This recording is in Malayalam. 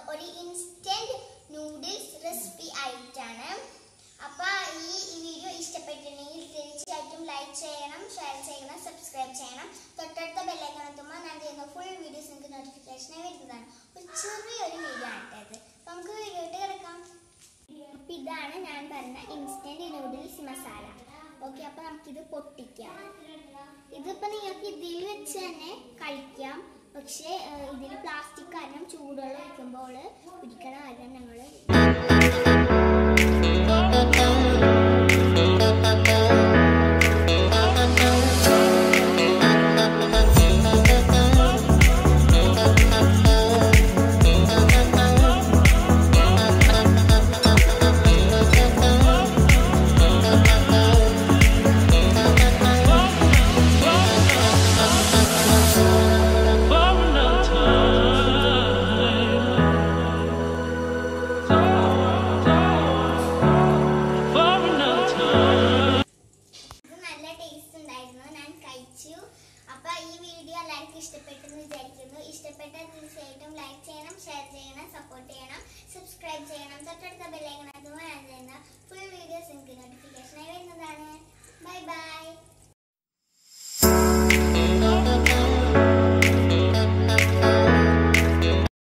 ഒരു ഇൻസ്റ്റന്റ് നൂഡിൽസ് റെസിപ്പി ആയിട്ടാണ് അപ്പൊ ഈ വീഡിയോ ഇഷ്ടപ്പെട്ടിട്ടുണ്ടെങ്കിൽ തീർച്ചയായിട്ടും ലൈക്ക് ചെയ്യണം ഷെയർ ചെയ്യണം സബ്സ്ക്രൈബ് ചെയ്യണം തൊട്ടടുത്ത ബെല്ലൈക്കൺ എത്തുമ്പോൾ ഞാൻ ചെയ്യുന്ന ഫുൾ വീഡിയോസ് നിങ്ങൾക്ക് നോട്ടിഫിക്കേഷൻ വരുന്നതാണ് ഒരു ചെറിയൊരു വീഡിയോ ആയിട്ടത് അപ്പൊ നമുക്ക് വീഡിയോട്ട് കിടക്കാം അപ്പൊ ഇതാണ് ഞാൻ പറഞ്ഞ ഇൻസ്റ്റന്റ് നൂഡിൽസ് മസാല ഓക്കെ അപ്പൊ നമുക്കിത് പൊട്ടിക്കാം ഇതിപ്പോ നിങ്ങൾക്ക് ഇതിൽ വെച്ച് തന്നെ കഴിക്കാം പക്ഷേ ഇതിൽ പ്ലാസ്റ്റിക് കാരണം ചൂടുവെള്ളം ഒഴിക്കുമ്പോൾ പിടിക്കണ കാരണം ഞങ്ങൾ For another time. For another time. ഇത് നല്ല ടേസ്റ്റ് ഉണ്ടായിരുന്നു ഞാൻ കഴിച്ചു അപ്പൊ ഈ വീഡിയോ എല്ലാവർക്കും ഇഷ്ടപ്പെട്ടെന്ന് വിചാരിക്കുന്നു ഇഷ്ടപ്പെട്ട തീർച്ചയായിട്ടും ലൈക്ക് ചെയ്യണം ഷെയർ ചെയ്യണം സപ്പോർട്ട് ചെയ്യണം സബ്സ്ക്രൈബ് ചെയ്യണം തൊട്ടടുത്ത ബെല്ലൈക്കൺ അതുപോലെ ഞാൻ ചെയ്യുന്ന ഫുൾ വീഡിയോ